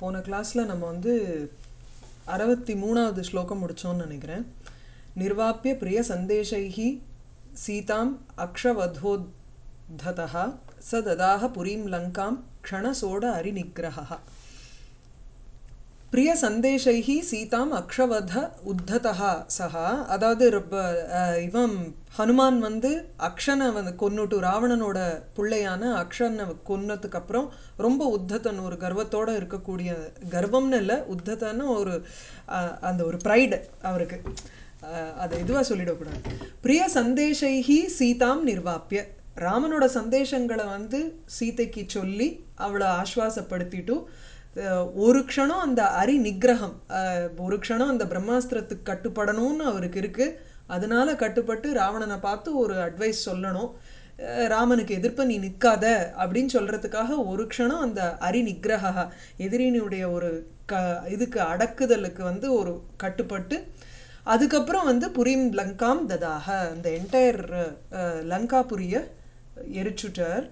போன கிளாஸில் நம்ம வந்து அறுபத்தி மூணாவது ஸ்லோகம் முடித்தோம்னு நினைக்கிறேன் நிர்வாப்பிய பிரிய சந்தேஷைஹி சீதாம் அக்ஷவதோத்ததா ச ததாக புரீம் லங்காம் க்ஷணசோட அரிநிகிரகா பிரிய சந்தேஷைஹி சீதாம் அக்ஷவத உத்ததா சஹா அதாவது ரொம்ப, அஹ், இவன் ஹனுமான் வந்து அக்ஷனை வந்து கொன்னுட்டு ராவணனோட பிள்ளையான அக்ஷனை கொன்னதுக்கு அப்புறம் ரொம்ப உத்தத்தன் ஒரு கர்வத்தோட இருக்கக்கூடிய கர்வம்னு இல்லை உத்தத்தன்னு ஒரு அஹ், அந்த ஒரு ப்ரைடு அவருக்கு அஹ், அதை இதுவாக சொல்லிடக்கூடாது பிரிய சந்தேஷைஹி சீதாம் நிர்வாப்பிய ராமனோட சந்தேஷங்களை வந்து சீதைக்கு சொல்லி அவளை ஆஸ்வாசப்படுத்திட்டு அஹ் ஒரு க்ஷணம் அந்த அரி நிகிரகம் அஹ் ஒரு க்ஷணம் அந்த பிரம்மாஸ்திரத்துக்கு கட்டுப்படணும்னு அவருக்கு இருக்கு அதனால கட்டுப்பட்டு ராவணனை பார்த்து ஒரு அட்வைஸ் சொல்லணும் அஹ் ராமனுக்கு எதிர்ப்ப நீ நிற்காத அப்படின்னு சொல்றதுக்காக ஒரு க்ஷணம் அந்த அரி நிகிரகா எதிரினுடைய ஒரு க இதுக்கு அடக்குதலுக்கு வந்து ஒரு கட்டுப்பட்டு அதுக்கப்புறம் வந்து புரிம் லங்காம் ததாக அந்த என்டையர் லங்காபுரிய எரிச்சுட்டார்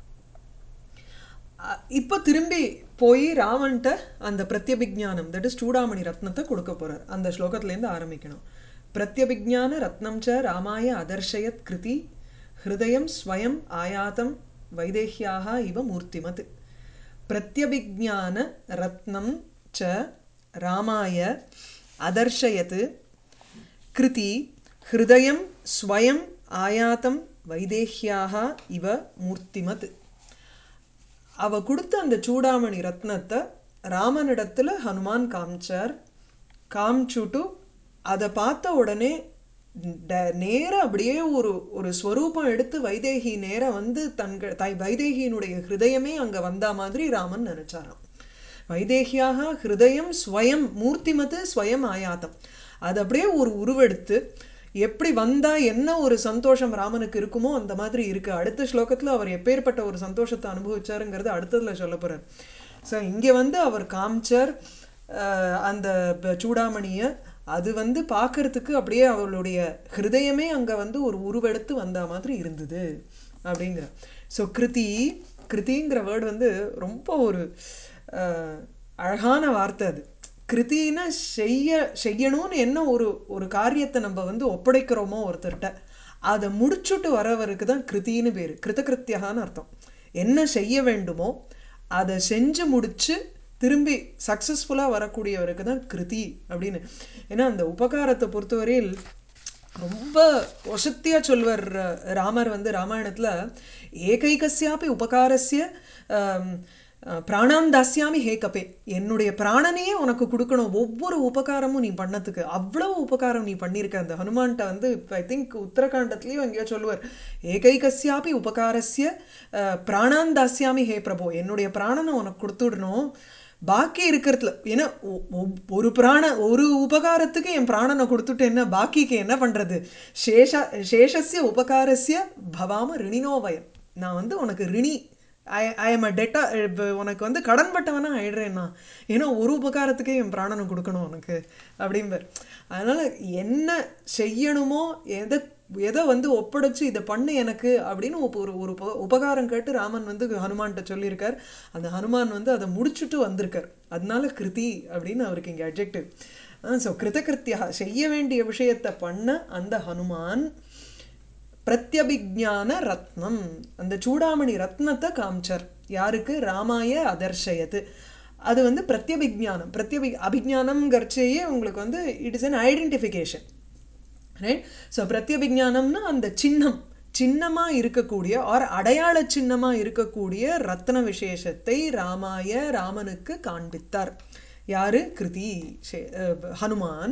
அ- இப்போ திரும்பி போய் ராவன்ட்ட அந்த பிரத்யபிஜானம் தட் இஸ் சூடாமணி ரத்னத்தை கொடுக்க போறார் அந்த ஸ்லோகத்திலேருந்து ஆரம்பிக்கணும் பிரத்யபிஜான ரத்னம் ச ராமாய அதர்ஷயத் கிருதி ஹிருதயம் ஸ்வயம் ஆயாதம் வைதேஹ்யாக இவ மூர்த்திமத் பிரத்யபிஜான ரத்னம் ச ராமாய அதர்ஷயத் கிருதி ஹிருதயம் ஸ்வயம் ஆயாதம் வைதேஹ்யாக இவ மூர்த்திமத் அவ கொடுத்த அந்த சூடாமணி ரத்னத்தை ராமனிடத்துல ஹனுமான் காமிச்சார் காமிச்சுட்டு அதை பார்த்த உடனே ட- நேரா அப்படியே ஒரு ஒரு ஸ்வரூபம் எடுத்து வைதேகி நேரா வந்து தன்க தை வைதேகியினுடைய ஹிருதயமே அங்க வந்தா மாதிரி ராமன் நினைச்சாராம் வைதேகியாக ஹிருதயம் ஸ்வயம் மூர்த்திமத்து ஸ்வயம் ஆயாத்தம் அது அப்படியே ஒரு உருவெடுத்து எப்படி வந்தா என்ன ஒரு சந்தோஷம் ராமனுக்கு இருக்குமோ அந்த மாதிரி இருக்கு அடுத்த ஸ்லோகத்துல அவர் எப்பேற்பட்ட ஒரு சந்தோஷத்தை அனுபவிச்சாருங்கிறது அடுத்ததுல சொல்ல போறார் ஸோ இங்க வந்து அவர் காமிச்சார் அஹ், அந்த ப- சூடாமணிய அது வந்து பார்க்கறதுக்கு அப்படியே அவளுடைய ஹிருதயமே அங்க வந்து ஒரு உருவெடுத்து வந்த மாதிரி இருந்தது அப்படிங்கிற ஸோ கிருதி கிருதிங்கிற வேர்டு வந்து ரொம்ப ஒரு அஹ், அழகான வார்த்தை அது கிருத்தின்னா செய்ய செய்யணும்னு என்ன ஒரு ஒரு காரியத்தை நம்ம வந்து ஒப்படைக்கிறோமோ ஒருத்தர்கிட்ட அதை முடிச்சுட்டு வரவருக்கு தான் கிருத்தின்னு பேர் கிருத்தகிருத்தியகான்னு அர்த்தம் என்ன செய்ய வேண்டுமோ அதை செஞ்சு முடிச்சு திரும்பி சக்ஸஸ்ஃபுல்லாக வரக்கூடியவருக்கு தான் கிருதி அப்படின்னு ஏன்னா அந்த உபகாரத்தை பொறுத்தவரையில் ரொம்ப வசத்தியாக சொல்வர் அஹ், ராமர் வந்து ராமாயணத்தில் ஏகைகஸ்யாபி உபகாரஸ்ய ஆம், அஹ், பிராணான் தாஸ்யாமி ஹே கபே என்னுடைய பிராணனையே உனக்கு கொடுக்கணும் ஒவ்வொரு உபகாரமும் நீ பண்ணதுக்கு அவ்வளவு உபகாரம் நீ பண்ணியிருக்க அந்த ஹனுமான்கிட்ட வந்து ஐ திங்க் உத்தரகாண்டத்துலேயும் எங்கேயோ சொல்லுவார் ஏகைகஸ்யாபி உபகாரஸ்ய அஹ், பிராணான் தாஸ்யாமி ஹே பிரபோ என்னுடைய பிராணனை உனக்கு கொடுத்துடணும் பாக்கி இருக்கிறதுல ஏன்னா ஒ- ஒ- ஒரு பிராண ஒரு உபகாரத்துக்கு என் பிராணனை கொடுத்துட்டு என்ன பாக்கிக்கு என்ன பண்றது சேஷ சேஷஸ்ய உபகாரஸ்ய பவாம ரிணினோவயம் நான் வந்து உனக்கு ரிணி ஐ ஐ எம் அ டெட்டா உனக்கு வந்து கடன்பட்டவனா ஆயிடுறேன் நான் ஏன்னா ஒரு உபகாரத்துக்கே என் பிராணனை கொடுக்கணும் உனக்கு அப்படிம்பார் அதனால என்ன செய்யணுமோ எதை எதை வந்து ஒப்படைச்சு இதை பண்ணு எனக்கு அப்படின்னு ஒப்ப- ஒரு ஒரு உப- உபகாரம் கேட்டு ராமன் வந்து ஹனுமான்கிட்ட சொல்லியிருக்கார் அந்த ஹனுமான் வந்து அதை முடிச்சுட்டு வந்திருக்கார் அதனால கிருதி அப்படின்னு அவருக்கு இங்கே அட்ஜெக்டிவ் ஸோ கிருதகிருத்தியா செய்ய வேண்டிய விஷயத்தை பண்ண அந்த ஹனுமான் பிரத்யபிஜான ரத்னம் அந்த சூடாமணி ரத்னத்தை காமிச்சார் யாருக்கு ராமாய அதர்ஷயத்து அது வந்து பிரத்யபிஜானம் பிரத்யபி அபிஜானம்ங்கிறச்சேயே உங்களுக்கு வந்து it is an identification right so பிரத்யபிஜானம்னா அந்த சின்னம் சின்னமா இருக்கக்கூடிய ஆர் அடையாள சின்னமா இருக்கக்கூடிய ரத்ன விசேஷத்தை ராமாய ராமனுக்கு காண்பித்தார் யாரு கிருதி சே- அஹ் ஹனுமான்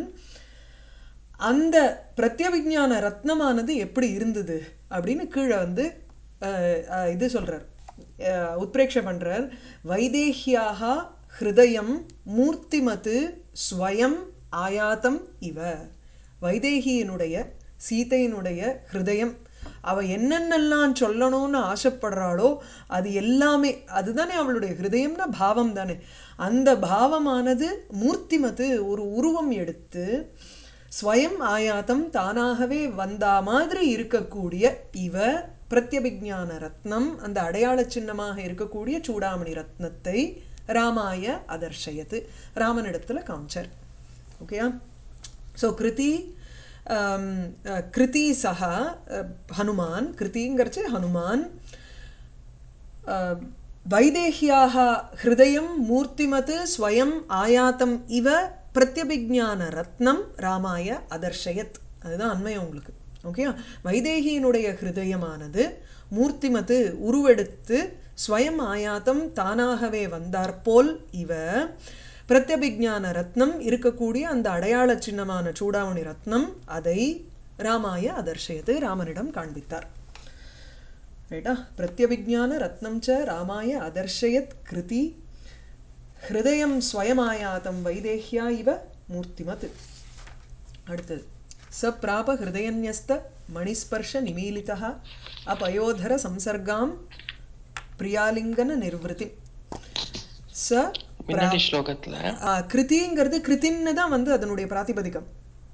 அந்த பிரத்யபிஜான ரத்னமானது எப்படி இருந்தது அப்படின்னு கீழே வந்து அஹ், அஹ், இது சொல்றார் அஹ், உத்பிரேக்ஷ பண்றார் வைதேஹியாக ஹிருதயம் மூர்த்திமத்து ஸ்வயம் ஆயாத்தம் இவ வைதேகியினுடைய சீதையினுடைய ஹிருதயம் அவ என்னென்னலாம் சொல்லணும்னு ஆசைப்படுறாளோ அது எல்லாமே அதுதானே அவளுடைய ஹிருதயம்னா பாவம் தானே அந்த பாவமானது மூர்த்திமத்து ஒரு உருவம் எடுத்து ஸ்வயம் ஆயாத்தம் தானாகவே வந்தா மாதிரி இருக்கக்கூடிய இவ பிரத்யபிஜான ரத்னம் அந்த அடையாள சின்னமாக இருக்கக்கூடிய சூடாமணி ரத்னத்தை ராமாய அதர்ஷயத்து ராமனிடத்துல காமிச்சார் ஓகேயா ஸோ கிருதி ஆம், அஹ், கிருதி சக அஹ், ஹனுமான் கிருதிங்கிறச்சு ஹனுமான் அஹ், வைதேஹ்யாः ஹிருதயம் மூர்த்திமத் ஸ்வயம் ஆயாத்தம் இவ பிரத்யபிஜான ரத்னம் ராமாய அதர்ஷயத் அதுதான் அண்மையம் உங்களுக்கு ஓகேயா வைதேகியினுடைய ஹிருதயமானது மூர்த்திமத்து உருவெடுத்து ஸ்வயம் ஆயாத்தம் தானாகவே வந்தாற்போல் இவ பிரத்யபிஜான ரத்னம் இருக்கக்கூடிய அந்த அடையாள சின்னமான சூடாமணி ரத்னம் அதை ராமாய அதர்ஷயத்து ராமனிடம் காண்பித்தார் ரைட்டா பிரத்யபிஜான ரத்னம் ச ராமாய அதர்ஷயத் கிருதி ஹிருதயம் ஸ்வயமாயாத்தம் வைதேஹ்யா இவ மூர்த்திமத் அடுத்தது ச பிராப ஹிருதயன்யஸ்த மணிஸ்பர்ஷ நிமீலிதா அபயோதர சம்சர்காம் பிரியாலிங்கன நிர்வൃத்தி ச முன்னாடி ஸ்லோகத்துல ஆ, கிருதிங்கிறது கிருத்தின்னு தான் வந்து அதனுடைய பிராதிபதிகம்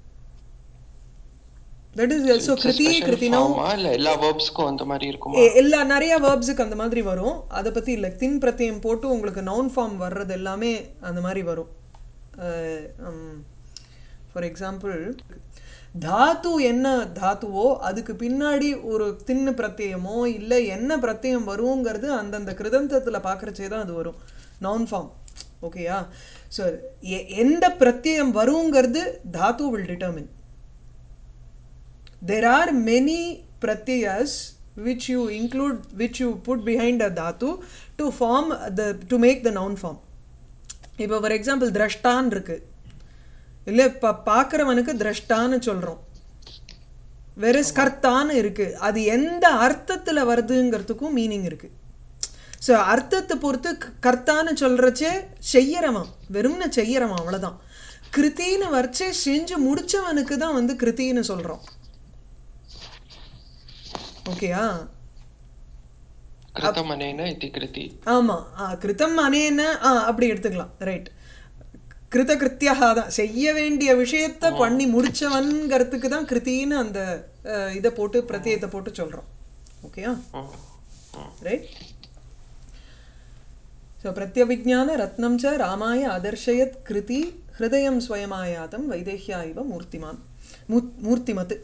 தட் இஸ் ஸோ கிருதி கிருத்தினோ ஃபார்மா இல்ல எல்லா வேர்ப்ஸ்க்கும் அந்த மாதிரி இருக்குமா எ- எல்லா நிறைய வேர்ப்ஸுக்கு அந்த மாதிரி வரும் அதை பற்றி இல்லை தின் பிரத்யம் போட்டு உங்களுக்கு நவுன் ஃபார்ம் வர்றது எல்லாமே அந்த மாதிரி வரும் ஃபார் எக்ஸாம்பிள் தாத்து என்ன தாத்துவோ அதுக்கு பின்னாடி ஒரு தின்னு பிரத்யமோ இல்லை என்ன பிரத்யம் வருங்கிறது அந்தந்த கிருதந்தத்தில் பார்க்குறச்சே தான் அது வரும் நவுன் ஃபார்ம் ஓகேயா ஸோ எந்த பிரத்யம் வருங்கிறது தாத்து will determine there are many pratyayas which you include which you put behind a dhatu to form the to make the noun form இப்போ ஃபார் எக்ஸாம்பிள் திரஷ்டான் இருக்கு இல்லை இப்போ பார்க்குறவனுக்கு திரஷ்டான்னு சொல்கிறோம் வேற கர்த்தான்னு இருக்கு அது எந்த அர்த்தத்தில் வருதுங்கிறதுக்கும் மீனிங் இருக்கு ஸோ அர்த்தத்தை பொறுத்து க- கர்த்தான்னு சொல்கிறச்சே செய்யறவன் வெறும்னு செய்யறவன் அவ்வளோதான் கிருத்தின்னு வரைச்சே செஞ்சு முடிச்சவனுக்கு தான் வந்து கிருத்தின்னு சொல்கிறோம் ஓகேயா கிருத்தமனேன இதி கிருதி ஆமா ஆ, கிருத்தம் அனேன ஆ அப்படி எடுத்துக்கலாம் ரைட் கிருத கிருத்தியாக தான் செய்ய வேண்டிய விஷயத்த பண்ணி முடிச்சவன்கிறதுக்கு தான் கிருத்தின்னு அந்த அஹ், இதை போட்டு பிரத்யத்தை போட்டு சொல்றோம் ஓகேயா ம். ம். ரைட் ஸோ பிரத்யவிஜான ரத்னம் ச ராமாய அதர்ஷயத் கிருதி ஹிருதயம் ஸ்வயமாயாதம் வைதேஹ்யா இவ மூர்த்திமான் மூ- மூர்த்திமத்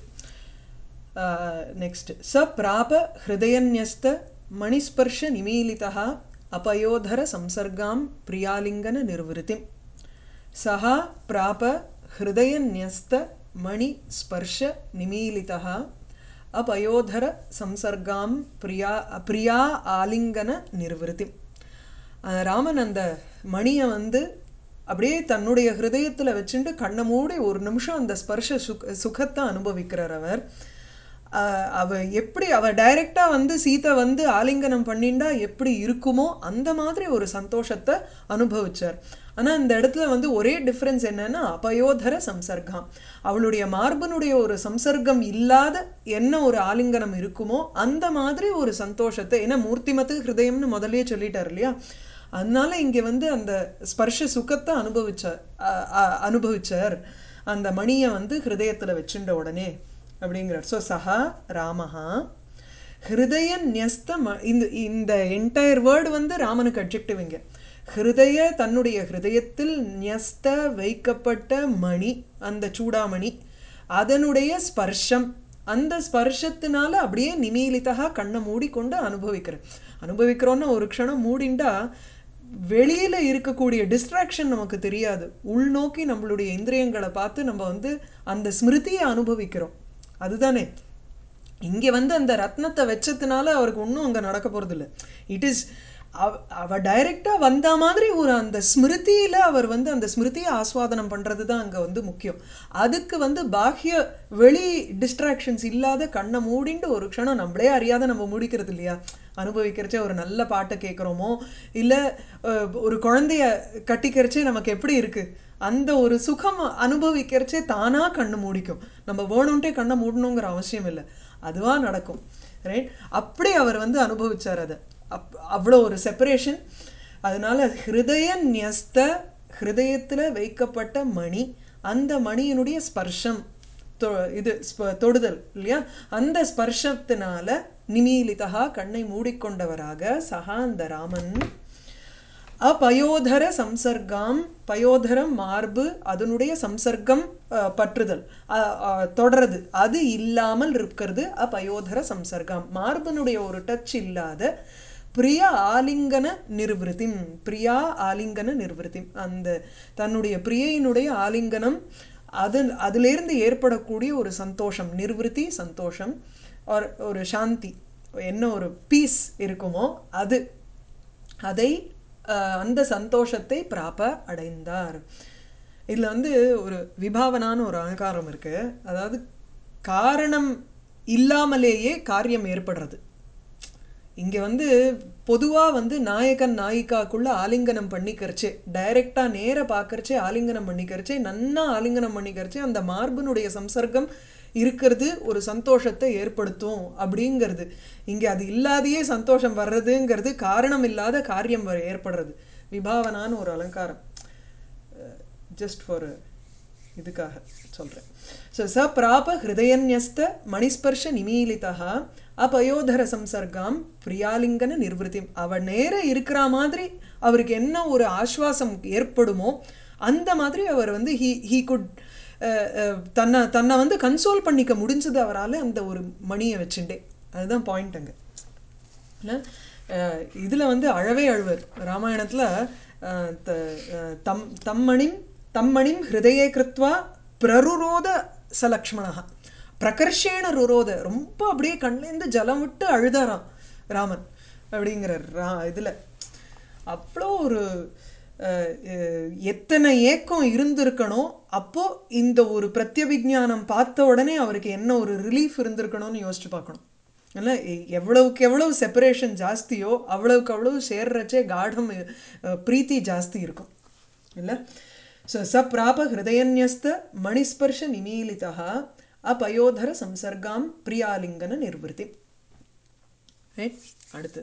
நெக்ஸ்ட் ச பிராப ஹிருதயன்யஸ்த மணிஸ்பர்ஷ நிமீலிதா அபயோதர சம்சர்காம் பிரியாலிங்கன நிர்வൃத்திம் சஹ பிராப ஹிருதயன்யஸ்த மணி ஸ்பர்ஷ நிமீலிதா அபயோதர சம்சர்காம் பிரியா பிரியா ஆலிங்கன நிர்வൃத்திம் அஹ் ராமன் அந்த மணியை வந்து அப்படியே தன்னுடைய ஹிருதயத்தில் வச்சுட்டு கண்ணை மூடி ஒரு நிமிஷம் அந்த ஸ்பர்ஷ சுக சுகத்தை அனுபவிக்கிறார் அவர் அஹ் அவ எப்படி அவ டைரக்டா வந்து சீதை வந்து ஆலிங்கனம் பண்ணிண்டா எப்படி இருக்குமோ அந்த மாதிரி ஒரு சந்தோஷத்தை அனுபவிச்சார் ஆனா இந்த இடத்துல வந்து ஒரே டிஃப்ரென்ஸ் என்னன்னா அபயோதர சம்சர்க்கம் அவளுடைய மார்பனுடைய ஒரு சம்சர்க்கம் இல்லாத என்ன ஒரு ஆலிங்கனம் இருக்குமோ அந்த மாதிரி ஒரு சந்தோஷத்தை ஏன்னா மூர்த்திமத்து ஹிருதயம்னு முதல்லயே சொல்லிட்டார் இல்லையா அதனால இங்க வந்து அந்த ஸ்பர்ஷ சுகத்தை அனுபவிச்சார் அ- அ- அனுபவிச்சார் அந்த மணியை வந்து ஹிருதயத்துல வச்சுட்ட உடனே அப்படிங்கிறார் ஸோ சஹா ராமஹா ஹிருதய நியஸ்த ம இந்த இந்த என்டையர் வேர்டு வந்து ராமனுக்கு அட்ஜெக்டிவ் இங்க ஹிருதய தன்னுடைய ஹிருதயத்தில் நியஸ்த வைக்கப்பட்ட மணி அந்த சூடாமணி அதனுடைய ஸ்பர்ஷம் அந்த ஸ்பர்ஷத்தினால அப்படியே நிமீலிதா கண்ணை மூடிக்கொண்டு அனுபவிக்கிறேன் அனுபவிக்கிறோன்னா ஒரு க்ஷணம் மூடிண்டா வெளியில இருக்கக்கூடிய டிஸ்ட்ராக்ஷன் நமக்கு தெரியாது உள்நோக்கி நம்மளுடைய இந்திரியங்களை பார்த்து நம்ம வந்து அந்த ஸ்மிருதியை அனுபவிக்கிறோம் அதுதானே இங்க வந்து அந்த ரத்னத்தை வச்சதுனால அவருக்கு ஒன்றும் அங்க நடக்க போறது இல்ல இட் இஸ் அவ டைரக்டா வந்த மாதிரி ஒரு அந்த ஸ்மிருதியில அவர் வந்து அந்த ஸ்மிருதியை ஆஸ்வாதனம் பண்றது தான் அங்க வந்து முக்கியம் அதுக்கு வந்து பாஹ்ய வெளி டிஸ்ட்ராக்ஷன்ஸ் இல்லாத கண்ணை மூடிண்டு ஒரு க்ஷணம் நம்மளே அறியாத நம்ம முடிக்கிறது இல்லையா அனுபவிக்கிறச்சே ஒரு நல்ல பாட்டை கேட்குறோமோ இல்ல அஹ், ஒரு குழந்தைய கட்டிக்கிறச்சே நமக்கு எப்படி இருக்கு அந்த ஒரு சுகம் அனுபவிக்கிறச்சே தானா கண்ணு மூடிக்கும் நம்ம வேணும்ட்டே கண்ணை மூடணுங்கிற அவசியம் இல்லை அதுவா நடக்கும் ரைட் அப்படி அவர் வந்து அனுபவிச்சார் அதை அப் அவ்வளோ ஒரு செப்பரேஷன் அதனால ஹிருதய நியஸ்த ஹிருதயத்துல வைக்கப்பட்ட மணி அந்த மணியினுடைய ஸ்பர்ஷம் தொ- இது ஸ்ப- தொடுதல் இல்லையா அந்த ஸ்பர்ஷத்தினால நிமீலிதா கண்ணை மூடிக்கொண்டவராக சஹா அந்த ராமன் அப்பயோதர சம்சர்காம் பயோதரம் மார்பு அதனுடைய சம்சர்க்கம் அஹ், பற்றுதல் அஹ், அஹ், தொடருது அது இல்லாமல் இருக்கிறது அப்பயோதர சம்சர்க்கம் மார்பனுடைய ஒரு டச் இல்லாத பிரியா ஆலிங்கன நிர்விருத்திம் பிரியா ஆலிங்கன நிர்விருத்திம் அந்த தன்னுடைய பிரியையினுடைய ஆலிங்கனம் அது அதிலிருந்து ஏற்படக்கூடிய ஒரு சந்தோஷம் நிர்விருத்தி சந்தோஷம் ஒரு ஒரு சாந்தி என்ன ஒரு பீஸ் இருக்குமோ அது அதை அஹ், அந்த சந்தோஷத்தை பிராப அடைந்தார் இதில் வந்து ஒரு விபாவனான ஒரு அலங்காரம் இருக்கு அதாவது காரணம் இல்லாமலேயே காரியம் ஏற்படுறது இங்க வந்து பொதுவா வந்து நாயகன் நாயிகாக்குள்ள ஆலிங்கனம் பண்ணிக்கிறச்சே டைரக்டா நேர பார்க்கறச்சே ஆலிங்கனம் பண்ணிக்கிறச்சே நன்னா ஆலிங்கனம் பண்ணிக்கிறச்சே அந்த மார்பனுடைய சம்சர்க்கம் இருக்கிறது ஒரு சந்தோஷத்தை ஏற்படுத்தும் அப்படிங்கிறது இங்க அது இல்லாதையே சந்தோஷம் வர்றதுங்கிறது காரணம் இல்லாத காரியம் வர- ஏற்படுறது விபாவனான ஒரு அலங்காரம் ஜஸ்ட் ஃபார் இதுக்காக சொல்கிறேன் ஸோ ச பிராப ஹிருதயன்யஸ்த மணிஸ்பர்ஷ நிமீலிதா அபயோதர சம்சர்காம் பிரியாலிங்கன நிர்வൃத்தி அவ நேர இருக்கிற மாதிரி அவருக்கு என்ன ஒரு ஆஸ்வாசம் ஏற்படுமோ அந்த மாதிரி அவர் வந்து ஹீ ஹீ குட் தன்னை தன்னை வந்து கன்சோல் பண்ணிக்க முடிஞ்சது அவரால் அந்த ஒரு மணியை வச்சுட்டே அதுதான் பாயிண்ட் அங்கே இல்லை இதில் வந்து அழவே அழுவர் ராமாயணத்தில் தம் தம்மணிம் தம்மணிம் ஹிருதயே கிருத்வா பிரருரோத சலக்ஷ்மணா பிரகர்ஷேண ருரோத ரொம்ப அப்படியே கண்லேருந்து ஜலம் விட்டு அழுதாராம் ராமன் அப்படிங்கிறார் ரா இதில் அவ்வளோ ஒரு அஹ், அஹ், எத்தனை ஏக்கம் இருந்திருக்கணும் அப்போ இந்த ஒரு பிரத்யபிஜானம் பார்த்த உடனே அவருக்கு என்ன ஒரு ரிலீஃப் இருந்திருக்கணும்னு யோசிச்சு பார்க்கணும் இல்லை எவ்வளவுக்கு எவ்வளவு செப்பரேஷன் ஜாஸ்தியோ அவ்வளவுக்கு அவ்வளவு சேர்றச்சே காடம் அஹ், பிரீத்தி ஜாஸ்தி இருக்கும் இல்லை ஸோ ச பிராப ஹிருதயன்யஸ்த மணிஸ்பர்ஷ நிமீலிதா அபயோதர சம்சர்காம் பிரியாலிங்கன நிர்வൃத்தி ரைட் அடுத்து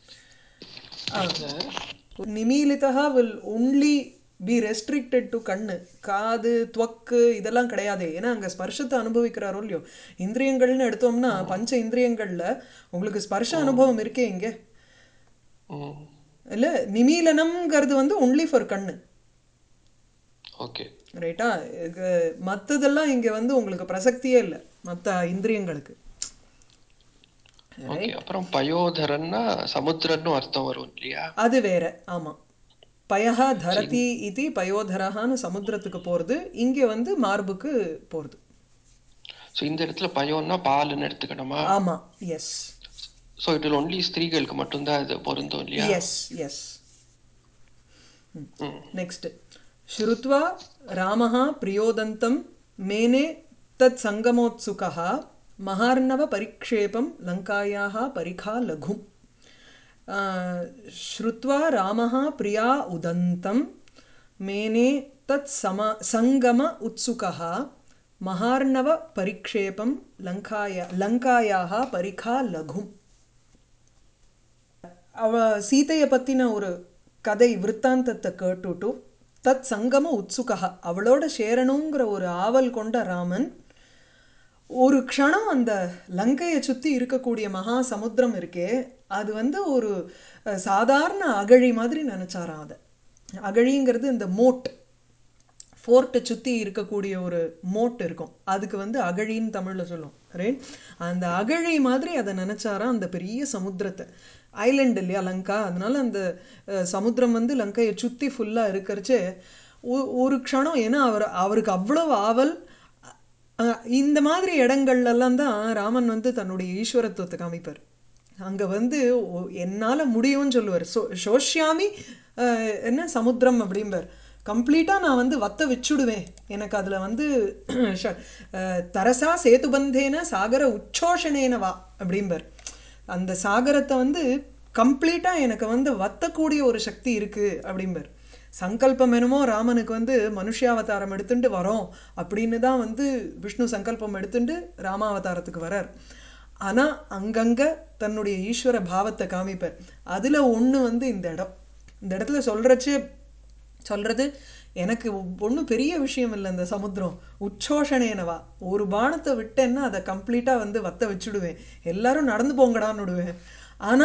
நிமீலிதா will only be restricted to கண்ணு காது துவக்கு இதெல்லாம் கிடையாது ஏன்னா அங்கே ஸ்பர்ஷத்தை அனுபவிக்கிறாரோ இல்லையோ இந்திரியங்கள்னு எடுத்தோம்னா பஞ்ச இந்திரியங்களில் உங்களுக்கு ஸ்பர்ஷ அனுபவம் இருக்கே இங்கே ம் இல்லை நிமீலனம்ங்கிறது வந்து ஒன்லி ஃபார் கண்ணு ஓகே ரைட்டா மற்றதெல்லாம் இங்கே வந்து உங்களுக்கு பிரசக்தியே இல்லை மற்ற இந்திரியங்களுக்கு ஓகே அப்புறம் பயோதரன்னா சமுத்திரன்னு அர்த்தம் வரும் இல்லையா அது வேற ஆமாம் பயஹா தரதி இது பயோதரஹான்னு சமுத்திரத்துக்கு போகிறது இங்கே வந்து மார்புக்கு போகிறது ஸோ இந்த இடத்துல பயோன்னா பாலுன்னு எடுத்துக்கணுமா ஆமாம் எஸ் ஸோ இதில் ஒன்லி ஸ்திரீகளுக்கு மட்டும்தான் இது பொருந்தும் இல்லையா எஸ் எஸ் ம் नेक्स्ट् श्रुत्वा रामः प्रियोदन्तं मेने तत् सङ्गमोत्सुकः महार्णवपरिक्षेपं लङ्कायाः परिखा लघुम् आ, श्रुत्वा रामः प्रिया उदन्तं मेने तत् सम सङ्गम उत्सुकः महार्णवपरिक्षेपं लङ्काय लङ्कायाः परिखा लघुम् அவ சீதையை பற்றின ஒரு கதை விற்த்தாந்தத்தை கேட்டுட்டு தத் சங்கம உத்சுகா அவளோட சேரணுங்கிற ஒரு ஆவல் கொண்ட ராமன் ஒரு க்ஷணம் அந்த லங்கையை சுற்றி இருக்கக்கூடிய மகா சமுத்திரம் இருக்கே அது வந்து ஒரு அஹ், சாதாரண அகழி மாதிரி நினச்சாராம் அதை அகழிங்கிறது இந்த மோட் ஃபோர்ட்டை சுற்றி இருக்கக்கூடிய ஒரு மோட் இருக்கும் அதுக்கு வந்து அகழின்னு தமிழில் சொல்லும் ரைட் அந்த அகழி மாதிரி அதை நினச்சாராம் அந்த பெரிய சமுத்திரத்தை ஐலண்ட் இல்லையா லங்கா அதனால அந்த அஹ், சமுத்திரம் வந்து லங்கையை சுற்றி ஃபுல்லாக இருக்கிறச்சே ஒ- ஒரு க்ஷணம் ஏன்னா அவர் அவருக்கு அவ்வளவு ஆவல் அஹ், இந்த மாதிரி இடங்கள்லாம் தான் ராமன் வந்து தன்னுடைய ஈஸ்வரத்துவத்தை காமிப்பார் அங்கே வந்து என்னால் முடியும்னு சொல்லுவார் சோ சோஷ்யாமி அஹ், என்ன சமுத்திரம் அப்படிம்பார் கம்ப்ளீட்டாக நான் வந்து வத்த வச்சுடுவேன் எனக்கு அதில் வந்து ஷ- அஹ், தரசா சேதுபந்தேன சாகர உச்சோஷனேன வா அப்படிம்பார் அந்த சாகரத்தை வந்து கம்ப்ளீட்டாக எனக்கு வந்து வத்தக்கூடிய ஒரு சக்தி இருக்குது அப்படிம்பார் சங்கல்பம் என்னமோ ராமனுக்கு வந்து மனுஷாவதாரம் எடுத்துட்டு வரோம் அப்படின்னு தான் வந்து விஷ்ணு சங்கல்பம் எடுத்துட்டு ராமாவதாரத்துக்கு வரார் ஆனால் அங்கங்கே தன்னுடைய ஈஸ்வர பாவத்தை காமிப்பார் அதில் ஒன்று வந்து இந்த இடம் இந்த இடத்துல சொல்கிறச்சே சொல்கிறது எனக்கு ஒன்றும் பெரிய விஷயம் இல்லை இந்த சமுத்திரம் உச்சோஷனேனவா ஒரு பானத்தை விட்டேன்னா அதை கம்ப்ளீட்டாக வந்து வத்த வச்சுடுவேன் எல்லாரும் நடந்து போங்கடான்னு விடுவேன் ஆனால்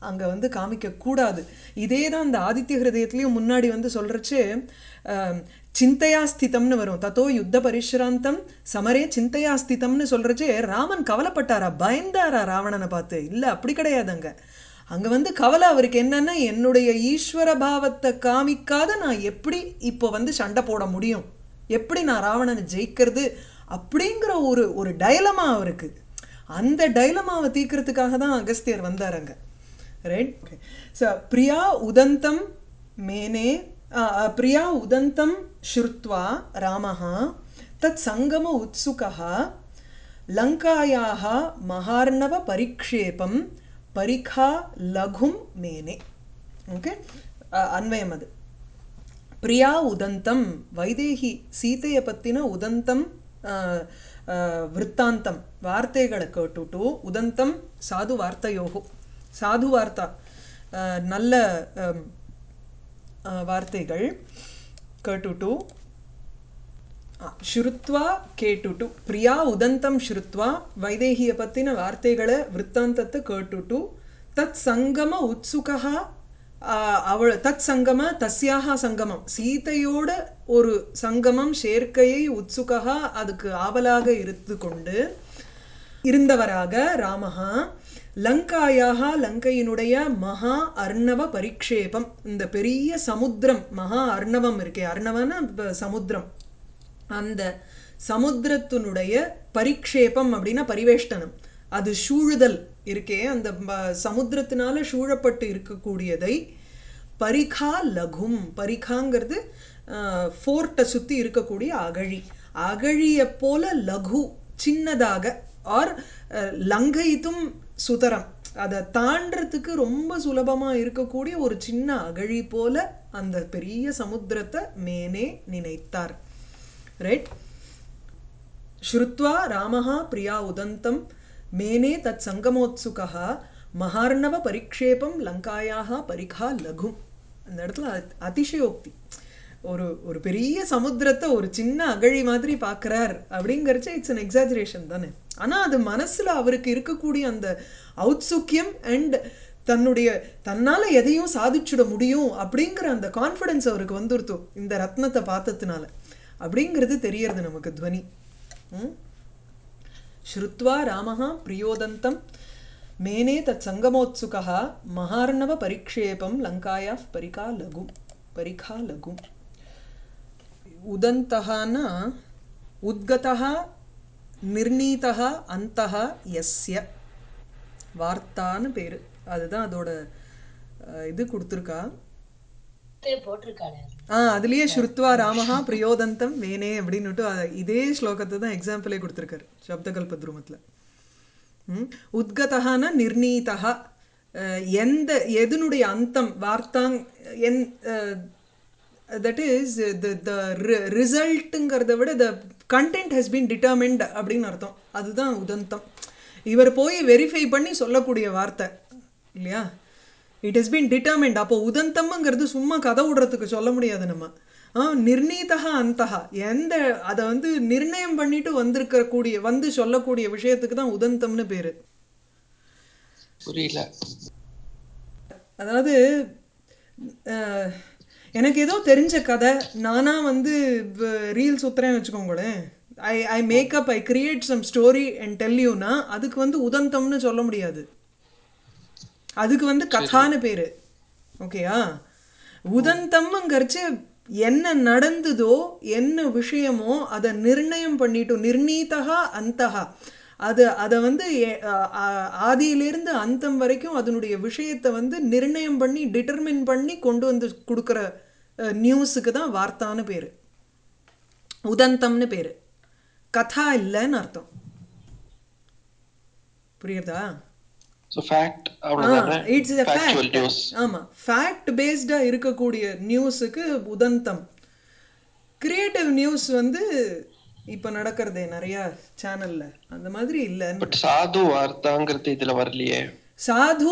அங்க வந்து காமிக்க கூடாது இதே தான் இந்த ஆதித்ய ஹிருதயத்திலையும் முன்னாடி வந்து சொல்றச்சு அஹ், சிந்தையா ஸ்திதம்னு வரும் தத்தோ யுத்த பரிஷ்ராந்தம் சமரே சிந்தையா ஸ்திதம்னு சொல்றச்சு ராமன் கவலைப்பட்டாரா பயந்தாரா ராவணனை பார்த்து இல்ல அப்படி கிடையாது அங்க அங்க வந்து கவலை அவருக்கு என்னன்னா என்னுடைய ஈஸ்வர பாவத்தை காமிக்காத நான் எப்படி இப்போ வந்து சண்டை போட முடியும் எப்படி நான் ராவணனை ஜெயிக்கிறது அப்படிங்கிற ஒரு ஒரு டைலமா அவருக்கு அந்த டைலமாவை தீர்க்கறதுக்காக தான் அகஸ்தியர் வந்தார் அங்க ரைட் ஓகே ஸோ பிரியா உதந்தம் மேனே ஆ, ஆ, பிரியா உதந்தம் ஸ்ருத்வா ராமः தத் சங்கம உத்சுகः லங்காயாः மகார்ணவ பரிக்ஷேபம் பரிகா லகும் மேனே ஓகே அன்வயம் அது பிரியா உதந்தம் வைதேகி சீತೆಯ ಪತ್ತಿನ ಉದಂತಂ ಆ, ಆ, ವೃತ್ತಾಂತಂ ವಾರ್ತೆಗಳ ಕೇಟುಟು ಉದಂತಂ ಸಾಧು ವಾರ್ತೆಯೋಹು ಸಾಧು ವಾರ್ತಾ ಆ, நல்ல ஆம், ஆ, வார்த்தைகள் கேட்டுட்டு ಆ, ಶ್ರುತ್ವಾ ಕೇಟುಟು ಪ್ರಿಯಾ ಉದಂತಂ ಶ್ರುತ್ವಾ ವೈದೇಹಿಯ ಪತ್ತಿನ ವಾರ್ತೆಗಳ ವೃತ್ತಾಂತத்தை ಕೇಟುಟು ತತ್ ಸಂಗಮ ಉತ್ಸುಕಃ ಆ, ಅವಳ தத் சங்கம தஸ்யாக சங்கமம் சீதையோட ஒரு சங்கமம் சேர்க்கையை உத்சுகா அதுக்கு ஆவலாக இருந்து கொண்டு இருந்தவராக ராமஹா லங்காயாக லங்கையினுடைய மகா அர்ணவ பரிக்ஷேபம் இந்த பெரிய சமுத்திரம் மகா அர்ணவம் இருக்கே அர்ணவன ப- சமுத்திரம் அந்த சமுத்திரத்தினுடைய பரிக்ஷேபம் அப்படின்னா பரிவேஷ்டனம் அது சூழுதல் இருக்கே அந்த ம- சமுத்திரத்தினால சூழப்பட்டு இருக்கக்கூடியதை பரிகா லகும் பரிகாங்கிறது ஃபோர்ட்டை சுற்றி இருக்கக்கூடிய அகழி அகழியை போல லகு சின்னதாக ஆர் லங்கைத்தும் சுதரம் அதை தாண்டறதுக்கு ரொம்ப சுலபமா இருக்கக்கூடிய ஒரு சின்ன அகழி போல அந்த பெரிய சமுத்திரத்தை மேனே நினைத்தார் ரைட் श्रुत्वा रामः प्रिया उदन्तं मेने तत्सङ्गमोत्सुकः மகார்ணவ லங்காயாக பரிகா லகும் அந்த இடத்துல அத்- அதிசயோக்தி ஒரு ஒரு பெரிய சமுத்திரத்தை ஒரு சின்ன அகழி மாதிரி பார்க்கறார் அப்படிங்கறச்ச இட்ஸ் an எக்ஸாஜரேஷன் தானே ஆனா அது மனசுல அவருக்கு இருக்கக்கூடிய அந்த ஔத்சுக்கியம் அண்ட் தன்னுடைய தன்னால எதையும் சாதிச்சுட முடியும் அப்படிங்கிற அந்த கான்ஃபிடன்ஸ் அவருக்கு வந்துருத்தோ இந்த ரத்னத்தை பார்த்ததுனால அப்படிங்கிறது தெரியறது நமக்கு துவனி ம்? श्रुत्वा रामः प्रियोदन्तं मेने तत्सङ्गमोत्सुकः महार्णवपरिक्षेपं लङ्कायाः परिका लघु परिखा लघु उदन्तः न उद्गतः निर्णीतः अन्तः यस्य வார்த்தான்னு பேர் அதுதான் அதோட அஹ், இது கொடுத்துருக்கா போட்டிருக்காளே அது. ஆ அதுலயே ஸ்ருத்வா ராமஹா பிரியோதந்தம் வேனே அப்படின்னுட்டு அ- இதே ஸ்லோகத்தை தான் எக்ஸாம்பிளே கொடுத்துருக்காரு சப்தகல்ப துருமத்தில் உத்கதகான நிர்ணீதா அஹ், எந்த எதனுடைய அந்தம் வார்த்தாங் என் தட் இஸ் த த ரிசல்ட்டுங்கிறத விட the content has been determined அப்படின்னு அர்த்தம் அதுதான் உதந்தம் இவர் போய் வெரிஃபை பண்ணி சொல்லக்கூடிய வார்த்தை இல்லையா இட் ஹஸ் பீன் டிட்டர்மின்ட் அப்போ உதந்தம்ங்கிறது சும்மா கதை விடுறதுக்கு சொல்ல முடியாது நம்ம ஆ நிர்ணீதா அந்தகா எந்த அதை வந்து நிர்ணயம் பண்ணிட்டு வந்திருக்க கூடிய வந்து சொல்லக்கூடிய விஷயத்துக்கு தான் உதந்தம்னு பேரு புரியல அதாவது அஹ், எனக்கு ஏதோ தெரிஞ்ச கதை நானா வந்து ரீல் சுத்துறேன் வச்சுக்கோங்களேன் I I make up I create some story and tell யூனா அதுக்கு வந்து உதந்தம்னு சொல்ல முடியாது அதுக்கு வந்து கதான்னு பேரு ஓகேயா உதந்தம்ங்கிறச்சு என்ன நடந்ததோ என்ன விஷயமோ அதை நிர்ணயம் பண்ணிட்டு நிர்ணீதகா அந்தகா அது அதை வந்து எ- ஆ- ஆ- ஆதியிலிருந்து அந்தம் வரைக்கும் அதனுடைய விஷயத்தை வந்து நிர்ணயம் பண்ணி டிட்டர்மின் பண்ணி கொண்டு வந்து கொடுக்குற நியூஸுக்கு தான் வார்த்தான்னு பேரு உதந்தம்னு பேரு கதா இல்லைன்னு அர்த்தம் புரியுதா ஸோ ஃபேக்ட் அவ்வளோதானே it's a factual fact news ஆமா ஃபேக்ட் பேஸ்டா இருக்கக்கூடிய நியூஸுக்கு உதந்தம் கிரியேட்டிவ் நியூஸ் வந்து இப்ப நடக்கிறதே நிறைய சேனல்ல அந்த மாதிரி இல்ல பட் சாது வார்த்தாங்கிறது இதுல வரலையே சாது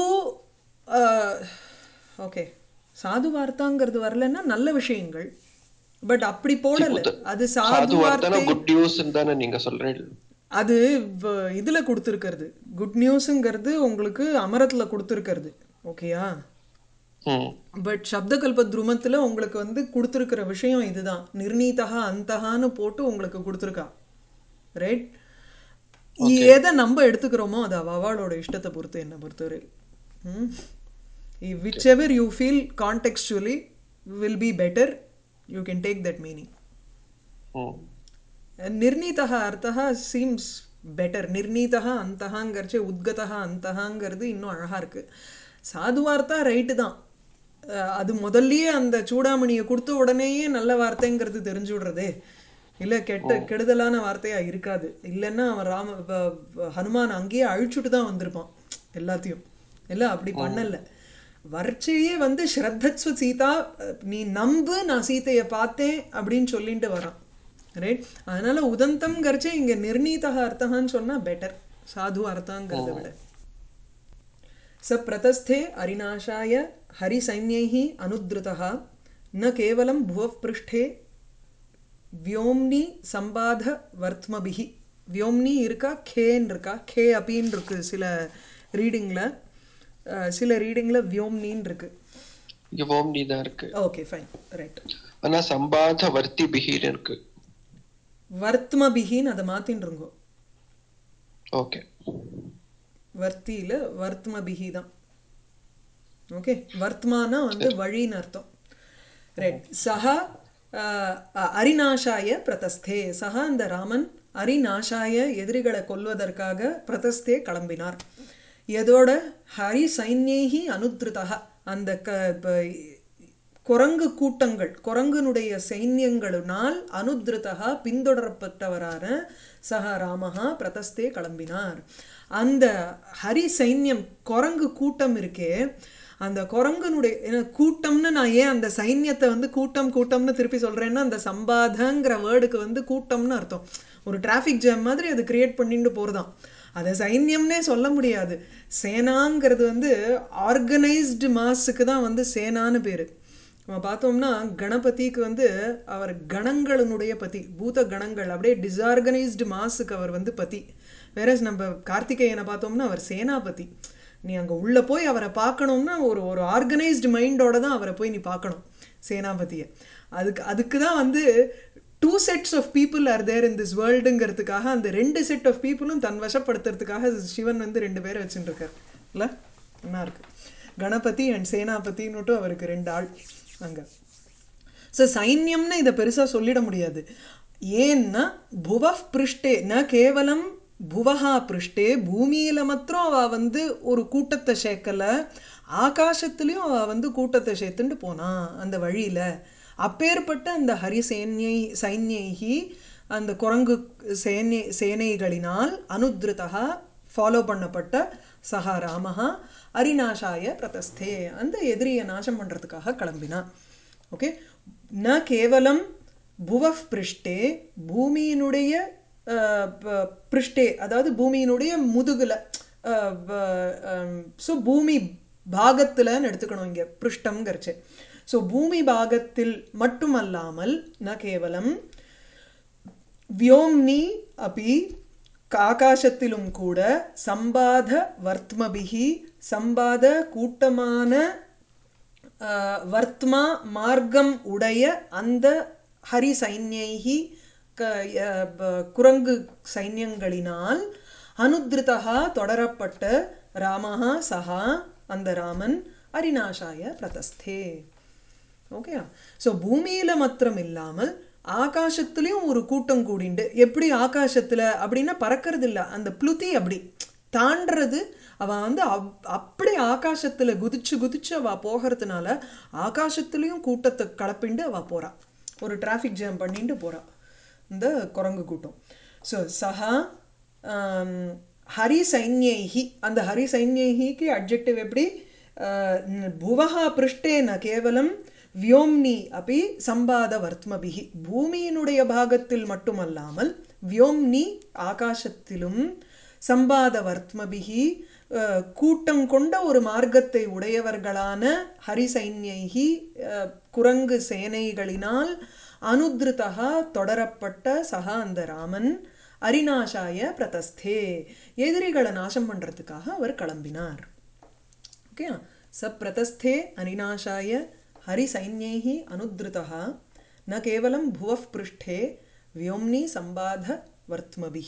ஓகே சாது வார்த்தாங்கிறது வரலன்னா நல்ல விஷயங்கள் பட் அப்படி போடல அது சாது சாது வார்த்தானா வார்த்தை குட் நியூஸ் தானே நீங்க சொல்றீங்க அது வ- இதுல கொடுத்துருக்கிறது குட் நியூஸுங்கிறது உங்களுக்கு அமரத்துல கொடுத்துருக்கிறது ஓகேயா ம் பட் சப்தகல்ப துருமத்தில் உங்களுக்கு வந்து கொடுத்துருக்கிற விஷயம் இதுதான் நிர்ணீதகா அந்தகான்னு போட்டு உங்களுக்கு கொடுத்துருக்கா ரைட் எதை நம்ம எடுத்துக்கிறோமோ அது அவ அவளோட இஷ்டத்தை பொறுத்து என்னை பொறுத்தவரை whichever you feel contextually will be better you can take that meaning hmm ನಿರ್ಣೀತಃ ಅರ್ಥಃ ಸೀಮ್ಸ್ பெட்டர் நிர்ணீதா அந்தகாங்கிறச்சே உத்கதா அந்தகாங்கிறது இன்னும் அழகாக இருக்குது சாதுவார்த்தா ரைட்டு தான் அஹ் அது முதல்லயே அந்த சூடாமணியை கொடுத்த உடனேயே நல்ல வார்த்தைங்கிறது தெரிஞ்சு விடுறதே இல்லை கெட்ட கெடுதலான வார்த்தையாக இருக்காது இல்லைன்னா அவன் ராம வ- வ- ஹனுமான் அங்கேயே அழிச்சுட்டு தான் வந்திருப்பான் எல்லாத்தையும் இல்லை அப்படி பண்ணல வர்ச்சையே வந்து ஸ்ரத்தத்வ சீதா அஹ் நீ நம்பு நான் சீதையை பார்த்தேன் அப்படின்னு சொல்லிட்டு வரான் ரைட் அதனால உதந்தம் கரிச்சே இங்க நிர்ணீதக அர்த்தகான்னு சொன்னா பெட்டர் சாது அர்த்தங்கிறத விட ச பிரதஸ்தே அரிநாசாய ஹரிசைன்யைः அனுத்ருதः ந கேவலம் புவப் பிருஷ்டே வியோம்னி சம்பாத வர்த்மபிஹி வியோம்னி இருக்கா கேன்னு இருக்கா கே அப்பின்னு இருக்கு சில ரீடிங்கில் சில ரீடிங்கில் வியோம்னின்னு இருக்கு இங்க ஓம்னி தான் இருக்கு ஓகே ஃபைன் ரைட் ஆனா சம்பாத வர்த்தி பிஹின்னு இருக்கு வர்த்மபிஹின்னு அதை மாத்தின்னு இருங்கோ ஓகே வர்த்தியில் வர்த்மபிஹி தான் ஓகே வர்த்மானா வந்து வழின்னு அர்த்தம் ரைட் சஹா அஹ், அ- அரிநாசாய பிரதஸ்தே சஹா அந்த ராமன் அரிநாசாய எதிரிகளை கொல்வதற்காக பிரதஸ்தே கிளம்பினார் எதோட ஹரி சைன்யைஹி அனுத்ருதா அந்த க ப- குரங்கு கூட்டங்கள் குரங்கனுடைய சைன்யங்களினால் அனுத்ருதா பின்தொடரப்பட்டவரான சக ராமஹா பிரதஸ்தே கிளம்பினார் அந்த ஹரி சைன்யம் குரங்கு கூட்டம் இருக்கே அந்த குரங்கனுடைய ஏன்னா கூட்டம்னு நான் ஏன் அந்த சைன்யத்தை வந்து கூட்டம் கூட்டம்னு திருப்பி சொல்றேன்னா அந்த சம்பாதங்கிற வேர்டுக்கு வந்து கூட்டம்னு அர்த்தம் ஒரு டிராஃபிக் ஜாம் மாதிரி அது கிரியேட் பண்ணிட்டு போறதாம் அதை சைன்யம்னே சொல்ல முடியாது சேனாங்கிறது வந்து ஆர்கனைஸ்டு மாஸுக்கு தான் வந்து சேனான்னு பேர் நம்ம பார்த்தோம்னா கணபதிக்கு வந்து அவர் கணங்களினுடைய பதி பூத கணங்கள் அப்படியே டிசார்கனைஸ்டு மாஸுக்கு அவர் வந்து பதி வேற நம்ம கார்த்திகேயனை பார்த்தோம்னா அவர் சேனாபதி நீ அங்கே உள்ளே போய் அவரை பார்க்கணும்னா ஒரு ஒரு ஆர்கனைஸ்டு மைண்டோட தான் அவரை போய் நீ பார்க்கணும் சேனாபதியை அதுக்கு அதுக்கு தான் வந்து two sets of people are there in this வேர்ல்டுங்கிறதுக்காக அந்த ரெண்டு செட் ஆஃப் பீப்புளும் தன் வசப்படுத்துறதுக்காக சிவன் வந்து ரெண்டு பேரை வச்சுட்டு இருக்கார் இல்லை நல்லா இருக்கு கணபதி அண்ட் சேனாபதின்னுட்டு அவருக்கு ரெண்டு ஆள் அங்கே ஸோ சைன்யம்னு இதை பெருசாக சொல்லிட முடியாது ஏன்னா புவ பிருஷ்டே ந கேவலம் புவஹா பிருஷ்டே பூமியில மாத்திரம் அவ வந்து ஒரு கூட்டத்தை சேர்க்கல ஆகாசத்துலேயும் அவ வந்து கூட்டத்தை சேர்த்துட்டு போனா அந்த வழியில அப்பேற்பட்ட அந்த ஹரிசேன்யை சைன்யைகி அந்த குரங்கு சேனை சேனைகளினால் அனுத்ருதா ஃபாலோ பண்ணப்பட்ட சஹா ராமஹா அரிநாசாய பிரதஸ்தே அந்த எதிரியை நாசம் பண்ணுறதுக்காக கிளம்பினான் ஓகே ந கேவலம் புவஃப் பிருஷ்டே பூமியினுடைய அஹ், ப- பிருஷ்டே அதாவது பூமியினுடைய முதுகுல ஸோ பூமி பாகத்தில்னு எடுத்துக்கணும் இங்கே பிருஷ்டம்ங்கிறச்சு ஸோ பூமி பாகத்தில் மட்டுமல்லாமல் ந கேவலம் வியோம்னி அப்பி ஆகாசத்திலும் கூட சம்பாத வர்த்மபிகி சம்பாத கூட்டமான ஆஹ், வர்த்மா மார்க்கம் உடைய அந்த ஹரி சைன்யைகி க அஹ், ப- குரங்கு சைன்யங்களினால் அனுத்ருதா தொடரப்பட்ட ராமஹா சஹா அந்த ராமன் அரிநாசாய பிரதஸ்தே ஓகே ஸோ பூமியில் மாத்திரம் இல்லாமல் ஆகாசத்துலேயும் ஒரு கூட்டம் கூடிண்டு எப்படி ஆகாசத்தில் அப்படின்னா பறக்கிறது இல்லை அந்த புளுதி அப்படி தாண்டுறது அவன் வந்து அப் அப்படி ஆகாசத்தில் குதிச்சு குதிச்சு அவள் போகிறதுனால ஆகாசத்துலேயும் கூட்டத்தை கலப்பிண்டு அவள் போறா ஒரு டிராஃபிக் ஜாம் பண்ணிட்டு போறா இந்த குரங்கு கூட்டம் ஸோ சஹா ஆம், ஹரி சைன்யைஹி அந்த ஹரி சைன்யைஹிக்கு அட்ஜெக்டிவ் எப்படி அஹ், ந- புவஹா பிருஷ்டே ந கேவலம் வியோம்னி அப்படி சம்பாத வர்த்மபிகி பூமியினுடைய பாகத்தில் மட்டுமல்லாமல் வியோம்னி ஆகாசத்திலும் சம்பாத வர்த்மபிகி அஹ், கூட்டம் கொண்ட ஒரு மார்க்கத்தை உடையவர்களான ஹரிசைன்யைகி அஹ், குரங்கு சேனைகளினால் அனுத்ருதா தொடரப்பட்ட சகா அந்த ராமன் அரிநாசாய பிரதஸ்தே எதிரிகளை நாசம் பண்றதுக்காக அவர் கிளம்பினார் ஓகே स प्रतस्थे अनिनाशाय हरिसैन्यैः अनुद्रुतः न केवलं भुवः पृष्ठे व्योम्नि सम्बाधवर्त्मभिः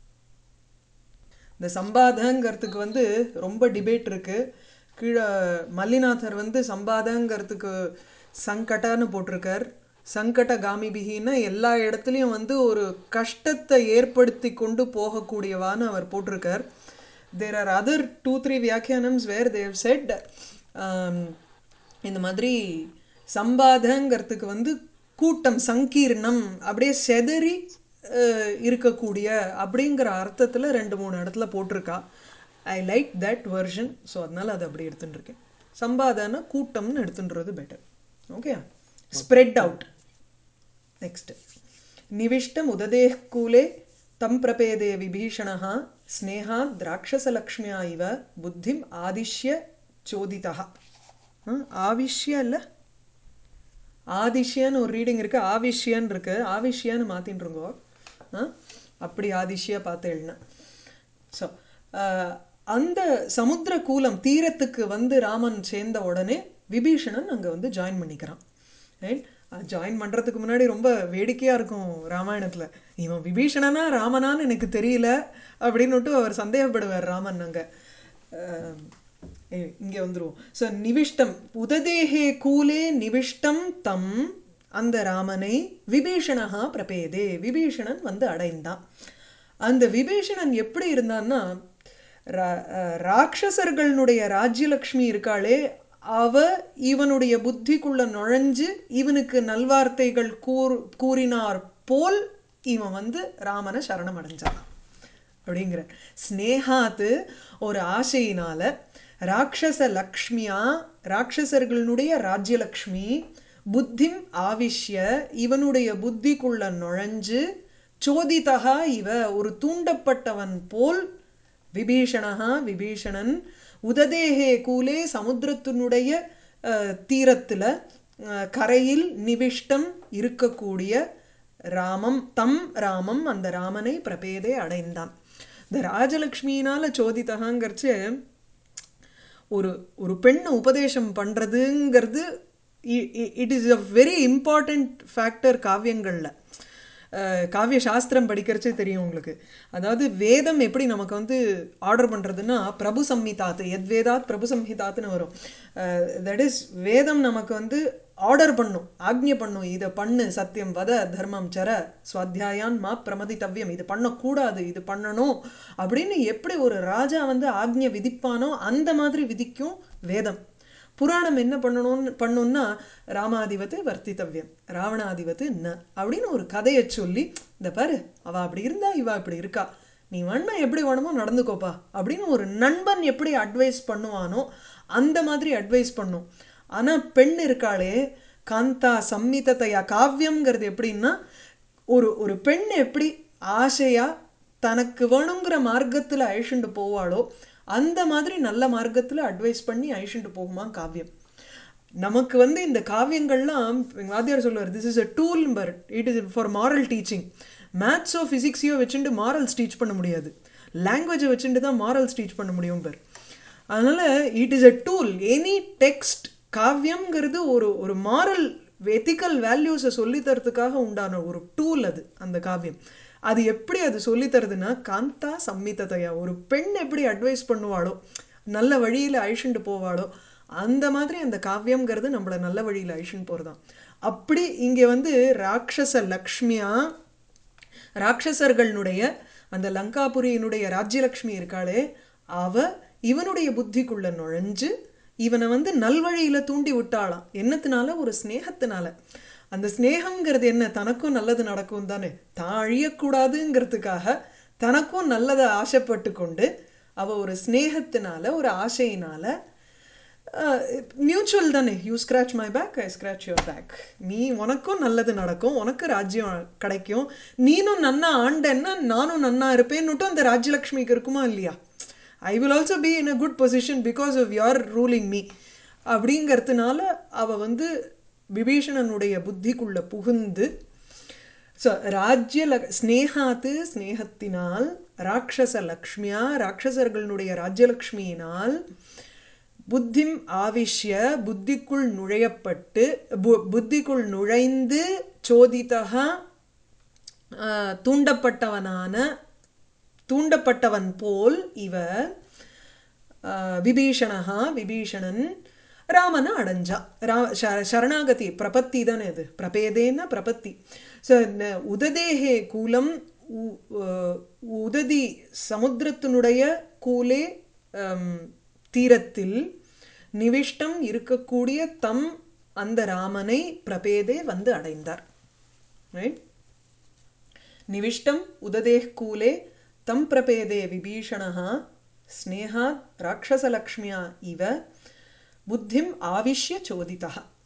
இந்த சம்பாதங்கிறதுக்கு வந்து ரொம்ப டிபேட் இருக்கு கீழே மல்லிநாதர் வந்து சம்பாதங்கிறதுக்கு சங்கட்டான்னு போட்டிருக்கார் சங்கட காமிபிகின்னா எல்லா இடத்துலையும் வந்து ஒரு கஷ்டத்தை ஏற்படுத்தி கொண்டு போகக்கூடியவான்னு அவர் போட்டிருக்கார் there are other two three வியாக்கியானம்ஸ் வேர் தேவ் செட் இந்த மாதிரி சம்பாதங்கிறதுக்கு வந்து கூட்டம் சங்கீர்ணம் அப்படியே செதறி அஹ், இருக்கக்கூடிய அப்படிங்கிற அர்த்தத்தில் ரெண்டு மூணு இடத்துல போட்டிருக்கா I like that version so அதனால அதை அப்படி எடுத்துட்டு இருக்கேன் சம்பாதன கூட்டம்னு எடுத்துன்றது better okay spread out next निविष्टमुददेः कूले तं प्रपेदे विभीषणः स्नेहात् राक्षसलक्ष्म्या इव बुद्धिम् आदिश्य चोदितः ஆ, ஆவிஷ்ய இல்லை ஆதிஷ்யன்னு ஒரு ரீடிங் இருக்கு ஆவிஷ்யன்னு இருக்கு ஆவிஷ்யன்னு மாத்தின்றுங்கோ ஆ அப்படி ஆதிஷ்ய பார்த்து எழுதினேன் ஸோ அந்த சமுத்திர கூலம் தீரத்துக்கு வந்து ராமன் சேர்ந்த உடனே விபீஷணன் அங்கே வந்து ஜாயின் பண்ணிக்கிறான் ரைட் ஜாயின் பண்ணுறதுக்கு முன்னாடி ரொம்ப வேடிக்கையாக இருக்கும் ராமாயணத்தில் இவன் விபீஷணனா ராமனான்னு எனக்கு தெரியல அப்படின்னுட்டு அவர் சந்தேகப்படுவார் ராமன் அங்கே இங்கே வந்துருவோம் ஸோ நிவிஷ்டம் உததேகே கூலே நிவிஷ்டம் தம் அந்த ராமனை விபீஷணஹா பிரபேதே விபீஷணன் வந்து அடைந்தான் அந்த விபீஷணன் எப்படி இருந்தான்னா ரா- அஹ் ராட்சசர்களுடைய ராஜ்யலக்ஷ்மி இருக்காளே அவ இவனுடைய புத்திக்குள்ள நுழைஞ்சு இவனுக்கு நல்வார்த்தைகள் கூர் கூறினார் போல் இவன் வந்து ராமனை சரணம் அடைஞ்சான் அப்படிங்கிற ஸ்னேகாத்து ஒரு ஆசையினால ராட்சச லக்ஷ்மியா ராட்சசர்களுடைய ராஜ்யலக்ஷ்மி புத்திம் ஆவிஷ்ய இவனுடைய புத்திக்குள்ள நுழைஞ்சு சோதிதகா இவ ஒரு தூண்டப்பட்டவன் போல் விபீஷணஹா விபீஷணன் உததேகே கூலே சமுத்திரத்தினுடைய அஹ், தீரத்துல அஹ், கரையில் நிவிஷ்டம் இருக்கக்கூடிய ராமம் தம் ராமம் அந்த ராமனை பிரபேதே அடைந்தான் இந்த ராஜலக்ஷ்மியினால சோதித்தகாங்கிறச்சு ஒரு ஒரு பெண்ணை உபதேசம் பண்ணுறதுங்கிறது it is a very important factor காவியங்களில் காவிய சாஸ்திரம் படிக்கிறச்சே தெரியும் உங்களுக்கு அதாவது வேதம் எப்படி நமக்கு வந்து ஆர்டர் பண்ணுறதுன்னா பிரபு சம்ஹிதாத்து எத் வேதாத் பிரபு சம்ஹிதாத்துன்னு வரும் தட் இஸ் வேதம் நமக்கு வந்து ஆர்டர் பண்ணும் ஆக்ஞை பண்ணும் இதை பண்ணு சத்தியம் வத தர்மம் சர சுவாத்தியாயான் மா பிரமதித்தவ்யம் இது பண்ணக்கூடாது இது பண்ணணும் அப்படின்னு எப்படி ஒரு ராஜா வந்து ஆக்ஞை விதிப்பானோ அந்த மாதிரி விதிக்கும் வேதம் புராணம் என்ன பண்ணணும்னு பண்ணும்னா ராமாதிபத்து வர்த்தித்தவ்யம் ராவணாதிபத்து ந அப்படின்னு ஒரு கதையை சொல்லி இந்த பாரு அவ அப்படி இருந்தா இவ இப்படி இருக்கா நீ வேணா எப்படி வேணுமோ நடந்துக்கோப்பா அப்படின்னு ஒரு நண்பன் எப்படி அட்வைஸ் பண்ணுவானோ அந்த மாதிரி அட்வைஸ் பண்ணும் ஆனா பெண் இருக்காளே காந்தா சம்மிதத்தையா காவியம்ங்கிறது எப்படின்னா ஒரு ஒரு பெண் எப்படி ஆசையா தனக்கு வேணுங்கிற மார்க்கத்துல அழிச்சுட்டு போவாளோ அந்த மாதிரி நல்ல மார்க்கத்துல அட்வைஸ் பண்ணி அழிச்சுட்டு போகுமா காவியம் நமக்கு வந்து இந்த காவியங்கள்லாம் எங்க வாத்தியார் சொல்லுவார் this is a tool but it is for moral teaching மேத்ஸோ ஃபிசிக்ஸையோ வச்சுட்டு மாரல்ஸ் டீச் பண்ண முடியாது லாங்குவேஜை வச்சுட்டு தான் மாரல்ஸ் டீச் பண்ண முடியும் பர் அதனால it is a tool any text காவியம்ங்கிறது ஒரு ஒரு மாரல் எத்திக்கல் வேல்யூஸை சொல்லித்தரத்துக்காக உண்டான ஒரு டூல் அது அந்த காவியம் அது எப்படி அது சொல்லித்தருதுன்னா காந்தா சம்மிதத்தையா ஒரு பெண் எப்படி அட்வைஸ் பண்ணுவாளோ நல்ல வழியில் அழிச்சுட்டு போவாளோ அந்த மாதிரி அந்த காவியம்ங்கிறது நம்மளை நல்ல வழியில் அழிச்சுன்னு போகிறதான் அப்படி இங்கே வந்து ராட்சச லக்ஷ்மியா ராட்சசர்களுடைய அந்த லங்காபுரியினுடைய ராஜ்யலக்ஷ்மி இருக்காளே அவ இவனுடைய புத்திக்குள்ள நுழைஞ்சு இவனை வந்து நல்வழியில தூண்டி விட்டாளாம் என்னத்தினால ஒரு ஸ்நேகத்தினால அந்த ஸ்நேகம்ங்கிறது என்ன தனக்கும் நல்லது நடக்கும் தானே தான் அழியக்கூடாதுங்கிறதுக்காக தனக்கும் நல்லதை ஆசைப்பட்டு கொண்டு அவ ஒரு ஸ்நேகத்தினால ஒரு ஆசையினால மியூச்சுவல் தானே you scratch my back I scratch your back நீ உனக்கும் நல்லது நடக்கும் உனக்கு ராஜ்யம் கிடைக்கும் நீனும் நன்னா ஆண்டன்னா நானும் நன்னா இருப்பேன்னுட்டும் அந்த ராஜ்யலக்ஷ்மிக்கு இருக்குமா இல்லையா I will also be in a good position because of your ruling me அப்படிங்கிறதுனால அவ வந்து விபீஷணனுடைய புத்திக்குள்ள புகுந்து ஸோ ராஜ்ய ல ஸ்னேகாத்து ஸ்னேகத்தினால் ராட்சச லக்ஷ்மியா ராட்சசர்களுடைய ராஜ்யலக்ஷ்மியினால் புத்திம் ஆவிஷ்ய புத்திக்குள் நுழையப்பட்டு பு- புத்திக்குள் நுழைந்து சோதிதா ஆஹ், தூண்டப்பட்டவனான தூண்டப்பட்டவன் போல் இவ ஆஹ், விபீஷணஹா விபீஷணன் ராமனை அடைஞ்சா ரா ச- சரணாகதி பிரபத்தி தானே இது பிரபேதேன பிரபத்தி ஸோ உததேகே கூலம் உ- அஹ், உததி சமுத்திரத்தினுடைய கூலே ஹம், தீரத்தில் நிவிஷ்டம் இருக்கக்கூடிய தம் அந்த ராமனை பிரபேதே வந்து அடைந்தார் ரைட் निविष्टम् उददेः कूले तं प्रपेदे विभीषणः स्नेहात् राक्षसलक्ष्म्या इव बुद्धिम् आविश्य चोदितः